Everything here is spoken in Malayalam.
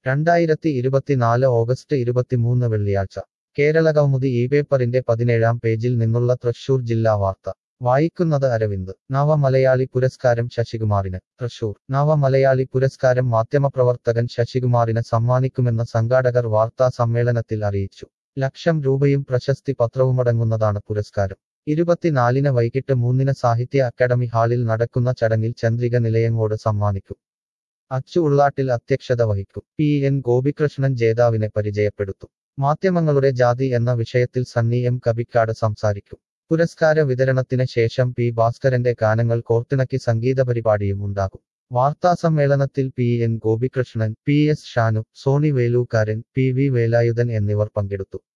രണ്ടായിരത്തി ഇരുപത്തിനാല് ഓഗസ്റ്റ് ഇരുപത്തിമൂന്ന് വെള്ളിയാഴ്ച കേരള കൗമുദി ഈ പേപ്പറിന്റെ പതിനേഴാം പേജിൽ നിന്നുള്ള തൃശൂർ ജില്ലാ വാർത്ത വായിക്കുന്നത് അരവിന്ദ് നവമലയാളി പുരസ്കാരം ശശികുമാറിന് തൃശൂർ നവമലയാളി പുരസ്കാരം മാധ്യമപ്രവർത്തകൻ ശശികുമാറിന് സമ്മാനിക്കുമെന്ന് സംഘാടകർ വാർത്താ സമ്മേളനത്തിൽ അറിയിച്ചു ലക്ഷം രൂപയും പ്രശസ്തി പത്രവുമടങ്ങുന്നതാണ് പുരസ്കാരം ഇരുപത്തിനാലിന് വൈകിട്ട് മൂന്നിന് സാഹിത്യ അക്കാദമി ഹാളിൽ നടക്കുന്ന ചടങ്ങിൽ ചന്ദ്രിക നിലയങ്ങോട് സമ്മാനിക്കും അച്ചു ഉള്ളാട്ടിൽ അധ്യക്ഷത വഹിക്കും പി എൻ ഗോപികൃഷ്ണൻ ജേതാവിനെ പരിചയപ്പെടുത്തും മാധ്യമങ്ങളുടെ ജാതി എന്ന വിഷയത്തിൽ സണ്ണി എം കബിക്കാട് സംസാരിക്കും പുരസ്കാര വിതരണത്തിന് ശേഷം പി ഭാസ്കരന്റെ ഗാനങ്ങൾ കോർത്തിണക്കി സംഗീത പരിപാടിയും ഉണ്ടാകും വാർത്താസമ്മേളനത്തിൽ P N Gopikrishnan P S Shanu Sony Velookkaran P V Velayudhan എന്നിവർ പങ്കെടുത്തു